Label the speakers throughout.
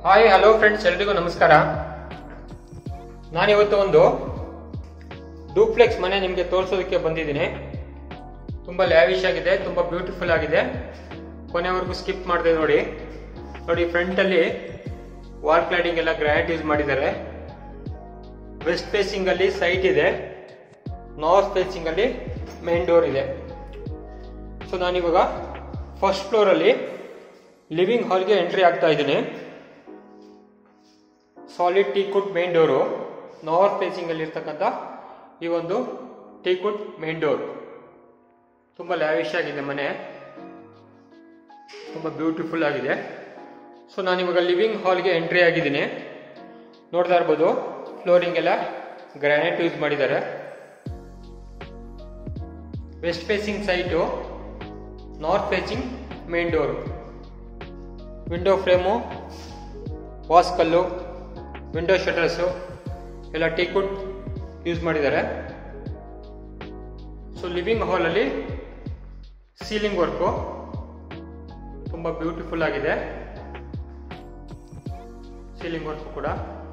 Speaker 1: hi hello friends ಎಲ್ರಿಗೂ ನಮಸ್ಕಾರ ನಾನಿವತ್ತು ಒಂದು ಡೂಪ್ಲೆಕ್ಸ್ ಮನೆ ನಿಮಗೆ ತೋರಿಸೋದಕ್ಕೆ ಬಂದಿದ್ದೀನಿ ತುಂಬ ಲ್ಯಾವಿಶ್ ಆಗಿದೆ ತುಂಬ ಬ್ಯೂಟಿಫುಲ್ ಆಗಿದೆ ಕೊನೆವರೆಗೂ ಸ್ಕಿಪ್ ಮಾಡಿದೆ ನೋಡಿ ನೋಡಿ ಫ್ರಂಟಲ್ಲಿ ವಾಲ್ ಕ್ಲಾಡಿಂಗ್ ಎಲ್ಲ ಗ್ರ್ಯಾಂಡ್ ಯೂಸ್ ಮಾಡಿದ್ದಾರೆ ವೆಸ್ಟ್ ಫೇಸಿಂಗ್ ಅಲ್ಲಿ ಸೈಟ್ ಇದೆ ನಾರ್ತ್ ಫೇಸಿಂಗ್ ಅಲ್ಲಿ ಮೇನ್ ಡೋರ್ ಇದೆ ಸೊ ನಾನಿವಾಗ ಫಸ್ಟ್ ಫ್ಲೋರ್ ಅಲ್ಲಿ ಲಿವಿಂಗ್ ಹಾಲ್ಗೆ ಎಂಟ್ರಿ ಆಗ್ತಾ ಇದ್ದೀನಿ solid teakwood main door north facing ಅಲ್ಲಿ ಇರ್ತಕ್ಕಂಥ ಈ ಒಂದು ಟೀಕುಡ್ ಮೇನ್ ಡೋರ್ ತುಂಬ ಲ್ಯಾವಿಶ್ ಆಗಿದೆ ಮನೆ ತುಂಬ ಬ್ಯೂಟಿಫುಲ್ ಆಗಿದೆ ಸೊ ನಾನಿವಾಗ ಲಿವಿಂಗ್ ಹಾಲ್ಗೆ ಎಂಟ್ರಿ ಆಗಿದ್ದೀನಿ ನೋಡ್ತಾ ಇರ್ಬೋದು ಫ್ಲೋರಿಂಗ್ ಎಲ್ಲ ಗ್ರಾನೈಟ್ ಯೂಸ್ ಮಾಡಿದ್ದಾರೆ west facing site north facing main door window frame ವಾಸ್ ಕಲ್ಲು ವಿಂಡೋ ಶಟರ್ಸು ಎಲ್ಲ ಟೀಕುಡ್ ಯೂಸ್ ಮಾಡಿದ್ದಾರೆ ಸೊ ಲಿವಿಂಗ್ ಹಾಲಲ್ಲಿ ಸೀಲಿಂಗ್ ವರ್ಕು ತುಂಬ ಬ್ಯೂಟಿಫುಲ್ ಆಗಿದೆ ಸೀಲಿಂಗ್ ವರ್ಕು ಕೂಡ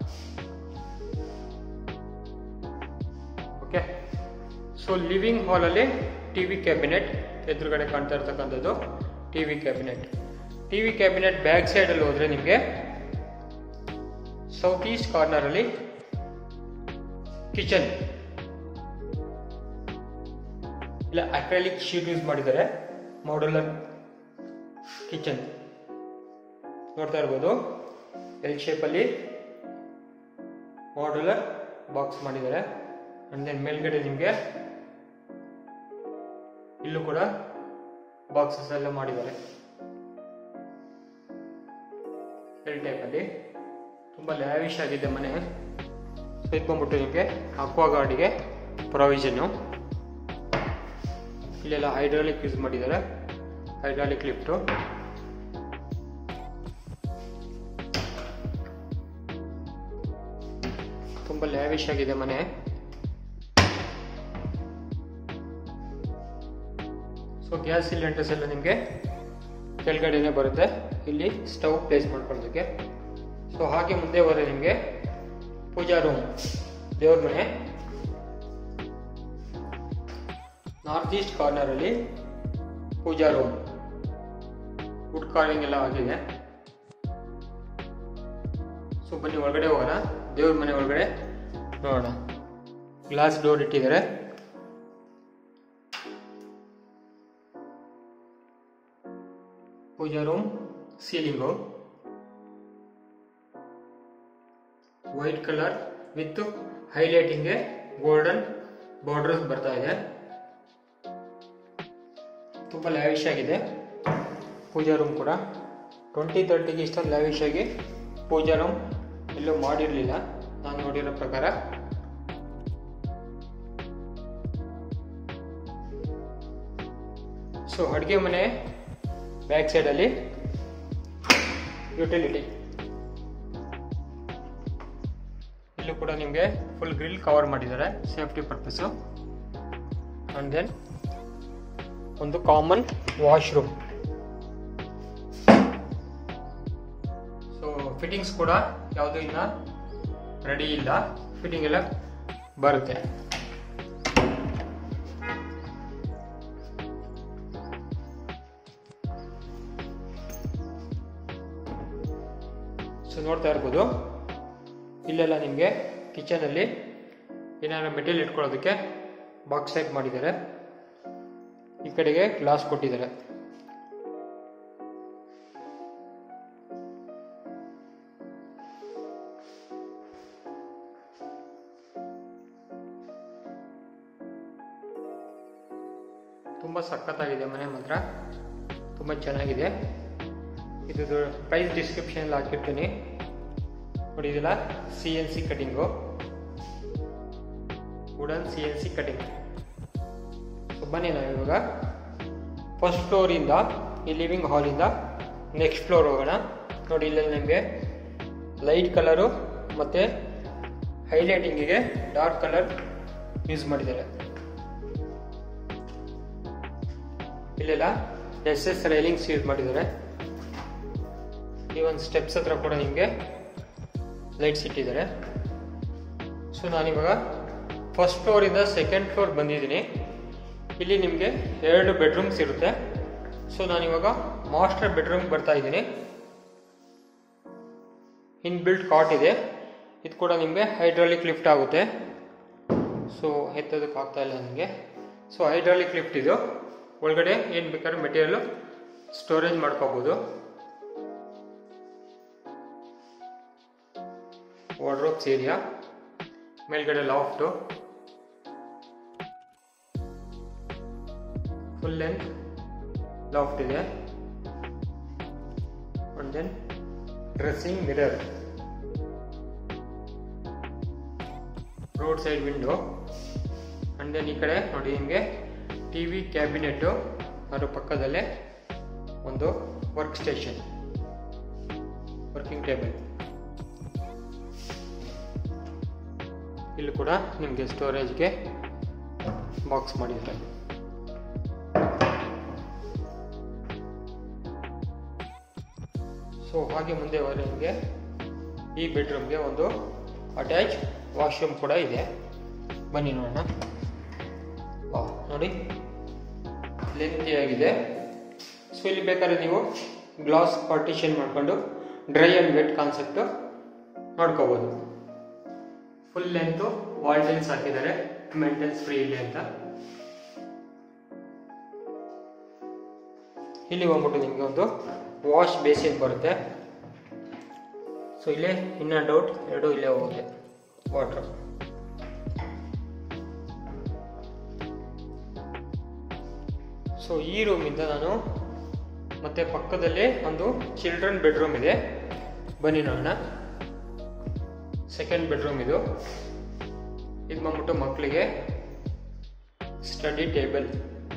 Speaker 1: ಓಕೆ ಸೊ ಲಿವಿಂಗ್ ಹಾಲಲ್ಲಿ ಟಿ ವಿ ಕ್ಯಾಬಿನೆಟ್ ಎದುರುಗಡೆ ಕಾಣ್ತಾ ಇರ್ತಕ್ಕಂಥದ್ದು T V cabinet T V cabinet back ಸೈಡಲ್ಲಿ ಹೋದರೆ ನಿಮಗೆ ಸೌತ್ ಈಸ್ಟ್ ಕಾರ್ನರಲ್ಲಿ ಕಿಚನ್ ಇಲ್ಲ ಅಕ್ರಾಲಿಕ್ ಶೀಟ್ ಯೂಸ್ ಮಾಡಿದ್ದಾರೆ ಮಾಡ್ಯುಲರ್ ಕಿಚನ್ ನೋಡ್ತಾ ಇರ್ಬೋದು ಎಲ್ ಶೇಪಲ್ಲಿ ಮಾಡ್ಯುಲರ್ ಬಾಕ್ಸ್ ಮಾಡಿದ್ದಾರೆ ಅಂಡ್ ದೆನ್ ಮೇಲ್ಗಡೆ ನಿಮಗೆ ಇಲ್ಲೂ ಕೂಡ ಬಾಕ್ಸಸ್ ಎಲ್ಲ ಮಾಡಿದ್ದಾರೆ ಎಲ್ ಟೈಪಲ್ಲಿ ತುಂಬ ಲ್ಯಾವಿಶ್ ಆಗಿದೆ ಮನೆ ಸೊ ಇದು ಬಂದ್ಬಿಟ್ಟು ನಿಮಗೆ ಅಕ್ವಾ ಗಾರ್ಡಿಗೆ ಪ್ರೊವಿಷನ್ನು ಇಲ್ಲೆಲ್ಲ ಹೈಡ್ರಾಲಿಕ್ ಯೂಸ್ ಮಾಡಿದ್ದಾರೆ ಹೈಡ್ರಾಲಿಕ್ ಲಿಫ್ಟು ತುಂಬ ಲ್ಯಾವಿಶ್ ಆಗಿದೆ ಮನೆ ಸೊ ಗ್ಯಾಸ್ ಸಿಲಿಂಡರ್ಸ್ ಎಲ್ಲ ನಿಮಗೆ ಕೆಳಗಡೆನೆ ಬರುತ್ತೆ ಇಲ್ಲಿ ಸ್ಟವ್ ಪ್ಲೇಸ್ ಮಾಡ್ಕೊಳ್ಳೋದಕ್ಕೆ ಸೊ ಹಾಗೆ ಮುಂದೆ ಹೋದರೆ ನಿಮಗೆ ಪೂಜಾ ರೂಮ್ ದೇವ್ರ ಮನೆ ನಾರ್ತ್ ಈಸ್ಟ್ ಕಾರ್ನರಲ್ಲಿ ಪೂಜಾ ರೂಮ್ ವುಡ್ ಕಾರ್ವಿಂಗ್ ಎಲ್ಲ ಆಗಿದೆ ಸೊ ಬನ್ನಿ ಒಳಗಡೆ ಹೋಗೋಣ ದೇವ್ರ ಮನೆ ಒಳಗಡೆ ನೋಡೋಣ ಗ್ಲಾಸ್ ಡೋರ್ ಇಟ್ಟಿದ್ದಾರೆ puja room ceiling white colour with ಹೈಲೈಟಿಂಗ್ಗೆ ಗೋಲ್ಡನ್ ಬಾರ್ಡರ್ಸ್ ಬರ್ತಾ ಇದೆ ತುಂಬ ಲ್ಯಾವಿಶ್ ಆಗಿದೆ ಪೂಜಾ ರೂಮ್ ಕೂಡ ಟ್ವೆಂಟಿ ತರ್ಟಿಗೆ ಇಷ್ಟೊಂದು ಲ್ಯಾವಿಶ್ ಆಗಿ ಪೂಜಾ ರೂಮ್ ಎಲ್ಲೂ ಮಾಡಿರಲಿಲ್ಲ ನಾನು ನೋಡಿರೋ ಪ್ರಕಾರ ಸೊ ಅಡುಗೆ ಮನೆ ಬ್ಯಾಕ್ ಸೈಡಲ್ಲಿ ಯುಟಿಲಿಟಿ ಇಲ್ಲೂ ಕೂಡ ನಿಮಗೆ ಫುಲ್ ಗ್ರಿಲ್ ಕವರ್ ಮಾಡಿದ್ದಾರೆ ಸೇಫ್ಟಿ ಪರ್ಪಸ್ಸು ಆ್ಯಂಡ್ ದೆನ್ ಒಂದು ಕಾಮನ್ ವಾಶ್ರೂಮ್ ಸೊ ಫಿಟ್ಟಿಂಗ್ಸ್ ಕೂಡ ಯಾವುದೂ ಇನ್ನ ರೆಡಿ ಇಲ್ಲ ಫಿಟ್ಟಿಂಗ್ ಎಲ್ಲ ಬರುತ್ತೆ ಸೊ ನೋಡ್ತಾ ಇರ್ಬೋದು ಇಲ್ಲೆಲ್ಲ ನಿಮಗೆ ಕಿಚನಲ್ಲಿ ಏನಾದ್ರು ಮೆಟೀರಿಯಲ್ ಇಟ್ಕೊಳ್ಳೋದಕ್ಕೆ ಬಾಕ್ಸ್ ಟೈಪ್ ಮಾಡಿದ್ದಾರೆ ಈ ಕಡೆಗೆ ಗ್ಲಾಸ್ ಕೊಟ್ಟಿದ್ದಾರೆ ತುಂಬ ಸಖತ್ತಾಗಿದೆ ಮನೆ ಮಾತ್ರ ತುಂಬ ಚೆನ್ನಾಗಿದೆ ಇದು ಪ್ರೈಸ್ ಡಿಸ್ಕ್ರಿಪ್ಷನ್ ಹಾಕಿರ್ತೀನಿ ನೋಡಿ ಇದೆಲ್ಲ C N C cutting wooden C N C cutting so ಬನ್ನಿ ನಾವು ಇವಾಗ ಫಸ್ಟ್ ಫ್ಲೋರಿಂದ ಈ ಲಿವಿಂಗ್ ಹಾಲಿಂದ ನೆಕ್ಸ್ಟ್ ಫ್ಲೋರ್ ಹೋಗೋಣ ನೋಡಿ ಇಲ್ಲಲ್ಲಿ ನಿಮಗೆ ಲೈಟ್ ಕಲರು ಮತ್ತು ಹೈಲೈಟಿಂಗಿಗೆ ಡಾರ್ಕ್ ಕಲರ್ ಯೂಸ್ ಮಾಡಿದ್ದಾರೆ ಇಲ್ಲೆಲ್ಲ ಎಸ್ ಎಸ್ ರೈಲಿಂಗ್ಸ್ ಯೂಸ್ ಮಾಡಿದ್ದಾರೆ ಈ ಒಂದು ಸ್ಟೆಪ್ಸ್ ಹತ್ರ ಕೂಡ ನಿಮಗೆ ಲೈಟ್ಸ್ ಇಟ್ಟಿದ್ದಾರೆ ಸೊ ನಾನಿವಾಗ ಫಸ್ಟ್ ಫ್ಲೋರಿಂದ ಸೆಕೆಂಡ್ ಫ್ಲೋರ್ ಬಂದಿದ್ದೀನಿ ಇಲ್ಲಿ ನಿಮಗೆ ಎರಡು ಬೆಡ್ರೂಮ್ಸ್ ಇರುತ್ತೆ ಸೊ ನಾನಿವಾಗ ಮಾಸ್ಟರ್ ಬೆಡ್ರೂಮ್ ಬರ್ತಾ ಇದ್ದೀನಿ ಇನ್ ಬಿಲ್ಟ್ ಕಾಟ್ ಇದೆ ಇದು ಕೂಡ ನಿಮಗೆ ಹೈಡ್ರಾಲಿಕ್ ಲಿಫ್ಟ್ ಆಗುತ್ತೆ ಸೊ ಎತ್ತೋದಕ್ಕೆ ಆಗ್ತಾ ಇಲ್ಲ ನನಗೆ ಸೊ ಹೈಡ್ರಾಲಿಕ್ ಲಿಫ್ಟ್ ಇದು ಒಳಗಡೆ ಏನು ಬೇಕಾದ್ರೆ ಮೆಟೀರಿಯಲು ಸ್ಟೋರೇಜ್ ಮಾಡ್ಕೋಬೋದು ವಾರ್ಡ್ರೋಬ್ಸ್ ಏರಿಯಾ ಮೇಲ್ಗಡೆ ಲಾಫ್ಟು ಫುಲ್ ಲೆಂತ್ ಲಾಫ್ಟ್ ಇದೆ and then dressing mirror road side window and then ಈ ಕಡೆ ನೋಡಿ ನಿಮಗೆ ಟಿ ವಿ ಕ್ಯಾಬಿನೆಟ್ಟು ಅದರ ಪಕ್ಕದಲ್ಲೇ ಒಂದು ವರ್ಕ್ ಸ್ಟೇಷನ್ ವರ್ಕಿಂಗ್ ಟೇಬಲ್ ಇಲ್ಲಿ ಕೂಡ ನಿಮಗೆ ಸ್ಟೋರೇಜ್ಗೆ ಬಾಕ್ಸ್ ಮಾಡಿದ್ದಾರೆ ಸೊ ಹಾಗೆ ಮುಂದೆ ಹೋದರೆ ನಿಮಗೆ ಈ ಬೆಡ್ರೂಮ್ಗೆ ಒಂದು ಅಟ್ಯಾಚ್ ವಾಶ್ರೂಮ್ ಕೂಡ ಇದೆ ಬನ್ನಿ ನೋಡೋಣ ವಾ ನೋಡಿ ಲೆಂತಿಯಾಗಿದೆ ಸೊ ಇಲ್ಲಿ ಬೇಕಾದ್ರೆ ನೀವು ಗ್ಲಾಸ್ ಪಾರ್ಟಿಷನ್ ಮಾಡಿಕೊಂಡು ಡ್ರೈ ಆ್ಯಂಡ್ ವೆಟ್ ಕಾನ್ಸೆಪ್ಟು ನೋಡ್ಕೋಬೋದು ಫುಲ್ ಲೆಂತು ವಾಲ್ಟೈಲ್ಸ್ ಹಾಕಿದ್ದಾರೆ ಮೇಂಟೆನ್ಸ್ ಫ್ರೀ ಇಲ್ಲಿ ಅಂತ ಇಲ್ಲಿ ಹೋಗ್ಬಿಟ್ಟು ನಿಮಗೆ ಒಂದು ವಾಶ್ ಬೇಸಿನ್ ಬರುತ್ತೆ ಸೊ ಇಲ್ಲೇ ಇನ್ ಆ್ಯಂಡ್ ಔಟ್ ಎರಡು ಇಲ್ಲೇ ಹೋಗುತ್ತೆ ವಾಟರ್ ಸೊ ಈ ರೂಮಿಂದ ನಾನು ಮತ್ತೆ ಪಕ್ಕದಲ್ಲೇ ಒಂದು ಚಿಲ್ಡ್ರನ್ ಬೆಡ್ರೂಮ್ ಇದೆ ಬನ್ನಿ ನೋಡೋಣ ಸೆಕೆಂಡ್ ಬೆಡ್ರೂಮ್ ಇದು ಇದು ಬಂದ್ಬಿಟ್ಟು ಮಕ್ಕಳಿಗೆ ಸ್ಟಡಿ ಟೇಬಲ್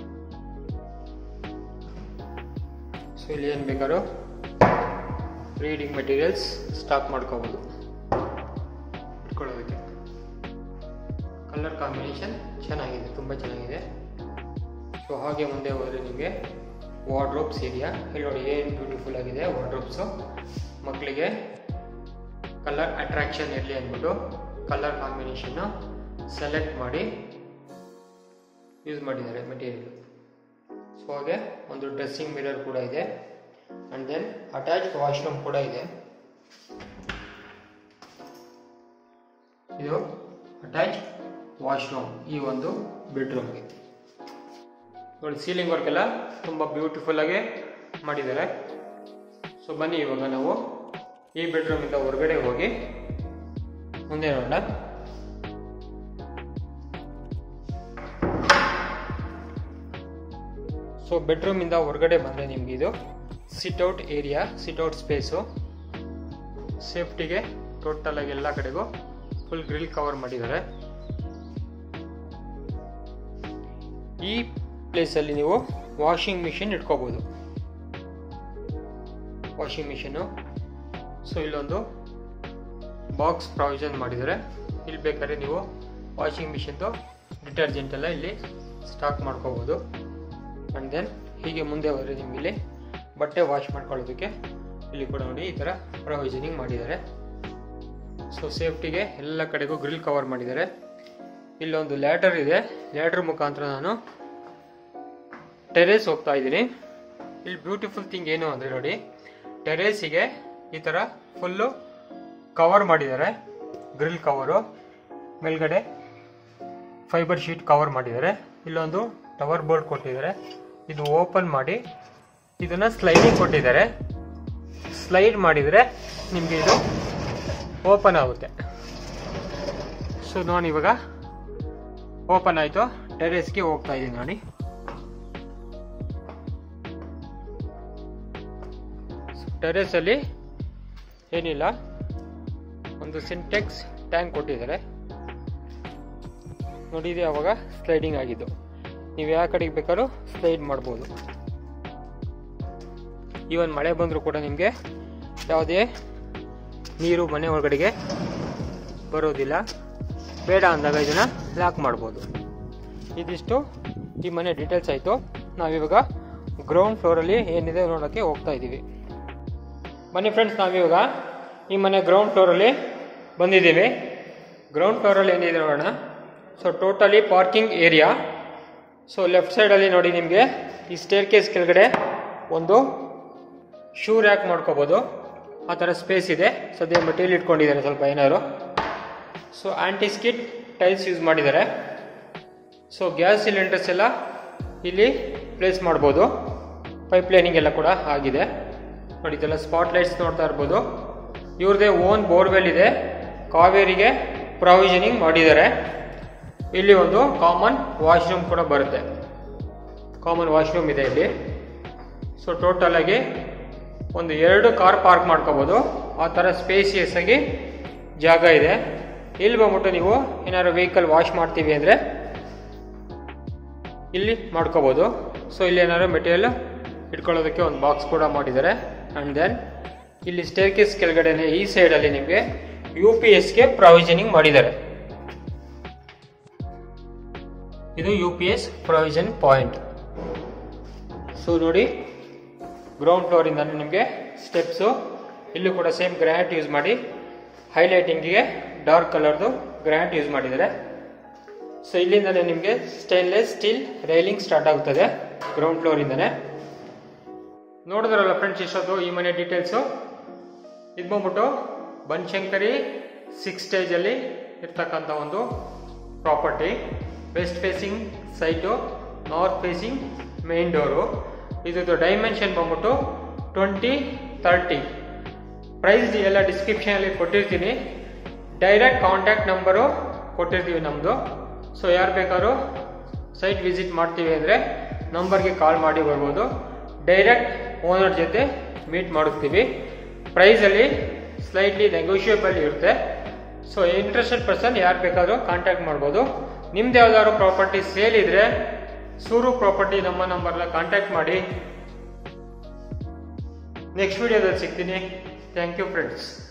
Speaker 1: ಸೊ ಇಲ್ಲಿ ಏನು ಬೇಕಾದ್ರೂ ರೀಡಿಂಗ್ ಮೆಟೀರಿಯಲ್ಸ್ ಸ್ಟಾಕ್ ಮಾಡ್ಕೋಬೋದು ಇಟ್ಕೊಳ್ಳೋದಕ್ಕೆ ಕಲರ್ ಕಾಂಬಿನೇಷನ್ ಚೆನ್ನಾಗಿದೆ ತುಂಬ ಚೆನ್ನಾಗಿದೆ ಸೊ ಹಾಗೆ ಮುಂದೆ ಹೋದರೆ ನಿಮಗೆ ವಾರ್ಡ್ರೋಬ್ಸ್ ಏರಿಯಾ ಇಲ್ಲಿ ನೋಡಿ ಏನು ಬ್ಯೂಟಿಫುಲ್ ಆಗಿದೆ ವಾರ್ಡ್ರೋಬ್ಸು ಮಕ್ಕಳಿಗೆ ಕಲರ್ ಅಟ್ರಾಕ್ಷನ್ ಇರಲಿ ಅಂದ್ಬಿಟ್ಟು ಕಲರ್ ಕಾಂಬಿನೇಷನ್ನು ಸೆಲೆಕ್ಟ್ ಮಾಡಿ ಯೂಸ್ ಮಾಡಿದ್ದಾರೆ ಮೆಟೀರಿಯಲ್ ಸೊ ಹಾಗೆ ಒಂದು ಡ್ರೆಸ್ಸಿಂಗ್ ಮಿರರ್ ಕೂಡ ಇದೆ ಆ್ಯಂಡ್ ದೆನ್ ಅಟ್ಯಾಚ್ಡ್ ವಾಶ್ರೂಮ್ ಕೂಡ ಇದೆ ಇದು ಅಟ್ಯಾಚ್ ವಾಶ್ರೂಮ್ ಈ ಒಂದು ಬೆಡ್ರೂಮ್ಗೆ ನೋಡಿ ಸೀಲಿಂಗ್ ವರ್ಕ್ ಎಲ್ಲ ತುಂಬ ಬ್ಯೂಟಿಫುಲ್ ಆಗಿ ಮಾಡಿದ್ದಾರೆ ಸೊ ಬನ್ನಿ ಇವಾಗ ನಾವು ಈ ಬೆಡ್ರೂಮಿಂದ ಹೊರಗಡೆ ಹೋಗಿ ಮುಂದೆ ನೋಡೋಣ ಸೊ ಬೆಡ್ರೂಮಿಂದ ಹೊರಗಡೆ ಬಂದರೆ ನಿಮ್ಗೆ ಇದು ಸಿಟ್ಔಟ್ ಏರಿಯಾ ಸಿಟ್ಔಟ್ ಸ್ಪೇಸು ಸೇಫ್ಟಿಗೆ ಟೋಟಲ್ ಆಗಿ ಎಲ್ಲ ಕಡೆಗೂ ಫುಲ್ ಗ್ರಿಲ್ ಕವರ್ ಮಾಡಿದ್ದಾರೆ ಈ ಪ್ಲೇಸಲ್ಲಿ ನೀವು ವಾಷಿಂಗ್ ಮಿಷಿನ್ ಇಟ್ಕೋಬೋದು ವಾಷಿಂಗ್ ಮಿಷಿನು ಸೊ ಇಲ್ಲೊಂದು ಬಾಕ್ಸ್ ಪ್ರಾವಿಷನ್ ಮಾಡಿದ್ದಾರೆ ಇಲ್ಲಿ ಬೇಕಾದ್ರೆ ನೀವು ವಾಷಿಂಗ್ ಮಿಷಿನ್ದು ಡಿಟರ್ಜೆಂಟ್ ಎಲ್ಲ ಇಲ್ಲಿ ಸ್ಟಾಕ್ ಮಾಡ್ಕೋಬೋದು ಆ್ಯಂಡ್ ದೆನ್ ಹೀಗೆ ಮುಂದೆ ಹೋದರೆ ನಿಮ್ಗೆ ಇಲ್ಲಿ ಬಟ್ಟೆ ವಾಶ್ ಮಾಡ್ಕೊಳ್ಳೋದಕ್ಕೆ ಇಲ್ಲಿ ಕೂಡ ನೋಡಿ ಈ ಥರ ಪ್ರೊವಿಷನಿಂಗ್ ಮಾಡಿದ್ದಾರೆ ಸೊ ಸೇಫ್ಟಿಗೆ ಎಲ್ಲ ಕಡೆಗೂ ಗ್ರಿಲ್ ಕವರ್ ಮಾಡಿದ್ದಾರೆ ಇಲ್ಲೊಂದು ಲ್ಯಾಡರ್ ಇದೆ ಲ್ಯಾಡರ್ ಮುಖಾಂತರ ನಾನು ಟೆರೇಸ್ ಹೋಗ್ತಾ ಇದ್ದೀನಿ ಇಲ್ಲಿ ಬ್ಯೂಟಿಫುಲ್ ಥಿಂಗ್ ಏನು ಅಂದರೆ ನೋಡಿ ಟೆರೇಸಿಗೆ ಈ ಥರ ಫುಲ್ಲು ಕವರ್ ಮಾಡಿದ್ದಾರೆ ಗ್ರಿಲ್ ಕವರು ಮೇಲ್ಗಡೆ ಫೈಬರ್ ಶೀಟ್ ಕವರ್ ಮಾಡಿದ್ದಾರೆ ಇಲ್ಲೊಂದು ಟವರ್ ಬೋರ್ಡ್ ಕೊಟ್ಟಿದ್ದಾರೆ ಇದು ಓಪನ್ ಮಾಡಿ ಇದನ್ನು ಸ್ಲೈಡಿಂಗ್ ಕೊಟ್ಟಿದ್ದಾರೆ ಸ್ಲೈಡ್ ಮಾಡಿದರೆ ನಿಮಗೆ ಇದು ಓಪನ್ ಆಗುತ್ತೆ ಸೊ ನಾನು ಇವಾಗ ಓಪನ್ ಆಯಿತು ಟೆರೇಸ್ಗೆ ಹೋಗ್ತಾ ಇದ್ದೀನಿ ನೋಡಿ ಟೆರೇಸಲ್ಲಿ ಏನಿಲ್ಲ ಒಂದು ಸಿಂಟೆಕ್ಸ್ ಟ್ಯಾಂಕ್ ಕೊಟ್ಟಿದ್ದಾರೆ ನೋಡಿ ಇದು ಅವಾಗ ಸ್ಲೈಡಿಂಗ್ ಆಗಿದ್ದು ನೀವು ಯಾವ ಕಡೆಗೆ ಬೇಕಾದ್ರೂ ಸ್ಲೈಡ್ ಮಾಡ್ಬೋದು ಈವನ್ ಮಳೆ ಬಂದರೂ ಕೂಡ ನಿಮಗೆ ಯಾವುದೇ ನೀರು ಮನೆ ಒಳಗಡೆಗೆ ಬರೋದಿಲ್ಲ ಬೇಡ ಅಂದಾಗ ಇದನ್ನು ಲಾಕ್ ಮಾಡ್ಬೋದು ಇದಿಷ್ಟು ಈ ಮನೆ ಡೀಟೇಲ್ಸ್ ಆಯಿತು ನಾವಿವಾಗ ಗ್ರೌಂಡ್ ಫ್ಲೋರಲ್ಲಿ ಏನಿದೆ ನೋಡೋಕ್ಕೆ ಹೋಗ್ತಾ ಇದ್ದೀವಿ ಬನ್ನಿ ಫ್ರೆಂಡ್ಸ್ ನಾವಿವಾಗ ಈ ಮನೆ ಗ್ರೌಂಡ್ ಫ್ಲೋರಲ್ಲಿ ಬಂದಿದ್ದೀವಿ ಗ್ರೌಂಡ್ ಫ್ಲೋರಲ್ಲಿ ಏನಿದೆ ನೋಡೋಣ so totally parking area so left ಸೈಡಲ್ಲಿ ನೋಡಿ ನಿಮಗೆ ಈ ಸ್ಟೇರ್ ಕೇಸ್ ಕೆಳಗಡೆ ಒಂದು ಶೂ ರ್ಯಾಕ್ ಮಾಡ್ಕೋಬೋದು ಆ ಥರ ಸ್ಪೇಸ್ ಇದೆ ಸದ್ಯ ಮೆಟೀರಿಯಲ್ ಇಟ್ಕೊಂಡಿದ್ದಾರೆ ಸ್ವಲ್ಪ ಏನಾದ್ರು so anti skid tiles use ಮಾಡಿದ್ದಾರೆ ಸೊ ಗ್ಯಾಸ್ ಸಿಲಿಂಡರ್ಸ್ ಎಲ್ಲ ಇಲ್ಲಿ ಪ್ಲೇಸ್ ಮಾಡ್ಬೋದು ಪೈಪ್ ಲೈನಿಂಗ್ ಎಲ್ಲ ಕೂಡ ಆಗಿದೆ ನೋಡಿ ಇದೆಲ್ಲ ಸ್ಪಾಟ್ ಲೈಟ್ಸ್ ನೋಡ್ತಾ ಇರ್ಬೋದು ಇವ್ರದ್ದೇ ಓನ್ ಬೋರ್ವೆಲ್ ಇದೆ ಕಾವೇರಿಗೆ ಪ್ರಾವಿಷನಿಂಗ್ ಮಾಡಿದ್ದಾರೆ ಇಲ್ಲಿ ಒಂದು ಕಾಮನ್ ವಾಶ್ರೂಮ್ ಕೂಡ ಬರುತ್ತೆ ಕಾಮನ್ ವಾಶ್ರೂಮ್ ಇದೆ ಇಲ್ಲಿ ಸೊ ಟೋಟಲ್ ಆಗಿ ಒಂದು ಎರಡು ಕಾರ್ ಪಾರ್ಕ್ ಮಾಡ್ಕೋಬೋದು ಆ ಥರ ಸ್ಪೇಸಿಯಸ್ ಆಗಿ ಜಾಗ ಇದೆ ಇಲ್ಲಿ ಬಂದ್ಬಿಟ್ಟು ನೀವು ಏನಾದ್ರು ವೆಹಿಕಲ್ ವಾಶ್ ಮಾಡ್ತೀವಿ ಅಂದರೆ ಇಲ್ಲಿ ಮಾಡ್ಕೋಬೋದು ಸೊ ಇಲ್ಲಿ ಏನಾದ್ರು ಮೆಟೀರಿಯಲ್ ಇಟ್ಕೊಳ್ಳೋದಕ್ಕೆ ಒಂದು ಬಾಕ್ಸ್ ಕೂಡ ಮಾಡಿದ್ದಾರೆ ಆ್ಯಂಡ್ ದೆನ್ ಇಲ್ಲಿ ಸ್ಟೇರ್ ಕೇಸ್ ಕೆಳಗಡೆನೆ ಈ ಸೈಡಲ್ಲಿ ನಿಮಗೆ ಯು ಪಿ ಎಸ್ಗೆ ಪ್ರಾವಿಷನಿಂಗ್ ಮಾಡಿದ್ದಾರೆ ಇದು U P S provision point so ನೋಡಿ ಗ್ರೌಂಡ್ ಫ್ಲೋರಿಂದ ನಿಮಗೆ ಸ್ಟೆಪ್ಸು ಇಲ್ಲೂ ಕೂಡ ಸೇಮ್ ಗ್ರ್ಯಾನೈಟ್ ಯೂಸ್ ಮಾಡಿ ಹೈಲೈಟಿಂಗಿಗೆ ಡಾರ್ಕ್ ಕಲರ್ದು ಗ್ರ್ಯಾನೈಟ್ ಯೂಸ್ ಮಾಡಿದ್ದಾರೆ ಸೊ ಇಲ್ಲಿಂದನೇ ನಿಮಗೆ ಸ್ಟೈನ್ಲೆಸ್ ಸ್ಟೀಲ್ ರೈಲಿಂಗ್ ಸ್ಟಾರ್ಟ್ ಆಗುತ್ತದೆ ಗ್ರೌಂಡ್ ಫ್ಲೋರಿಂದನೇ ನೋಡಿದ್ರಲ್ಲ ಫ್ರೆಂಡ್ಸ್ ಇಷ್ಟೊತ್ತು ಈ ಮನೆ ಡೀಟೇಲ್ಸು ಇದು ಬಂದ್ಬಿಟ್ಟು ಬನಶಂಕರಿ ಸಿಕ್ಸ್ ಸ್ಟೇಜಲ್ಲಿ ಇರ್ತಕ್ಕಂಥ ಒಂದು property west facing site north facing main door ಇದ್ರದ್ದು ಡೈಮೆನ್ಷನ್ ಬಂದ್ಬಿಟ್ಟು ಟ್ವೆಂಟಿ ತರ್ಟಿ ಪ್ರೈಸ್ ಎಲ್ಲ ಡಿಸ್ಕ್ರಿಪ್ಷನಲ್ಲಿ ಕೊಟ್ಟಿರ್ತೀನಿ ಡೈರೆಕ್ಟ್ ಕಾಂಟ್ಯಾಕ್ಟ್ ನಂಬರು ಕೊಟ್ಟಿರ್ತೀವಿ ನಮ್ಮದು ಸೊ ಯಾರು ಬೇಕಾದ್ರೂ ಸೈಟ್ ವಿಸಿಟ್ ಮಾಡ್ತೀವಿ ಅಂದರೆ ನಂಬರ್ಗೆ ಕಾಲ್ ಮಾಡಿ ಬರ್ಬೋದು ಡೈರೆಕ್ಟ್ ಓನರ್ ಜೊತೆ ಮೀಟ್ ಮಾಡಿಸ್ತೀವಿ ಪ್ರೈಸಲ್ಲಿ ಸ್ಲೈಟ್ಲಿ ನೆಗೋಷಿಯೇಬಲ್ ಇರುತ್ತೆ ಸೊ ಇಂಟ್ರೆಸ್ಟೆಡ್ ಪರ್ಸನ್ ಯಾರು ಬೇಕಾದರೂ ಕಾಂಟ್ಯಾಕ್ಟ್ ಮಾಡ್ಬೋದು ನಿಮ್ದು ಯಾವ್ದಾದ್ರು ಪ್ರಾಪರ್ಟಿ ಸೇಲ್ ಇದ್ರೆ ಸೂರು ಪ್ರಾಪರ್ಟಿ ನಮ್ಮ ನಂಬರ್ನ ಕಾಂಟ್ಯಾಕ್ಟ್ ಮಾಡಿ ನೆಕ್ಸ್ಟ್ ವಿಡಿಯೋದಲ್ಲಿ ಸಿಗ್ತೀನಿ ಥ್ಯಾಂಕ್ ಯು ಫ್ರೆಂಡ್ಸ್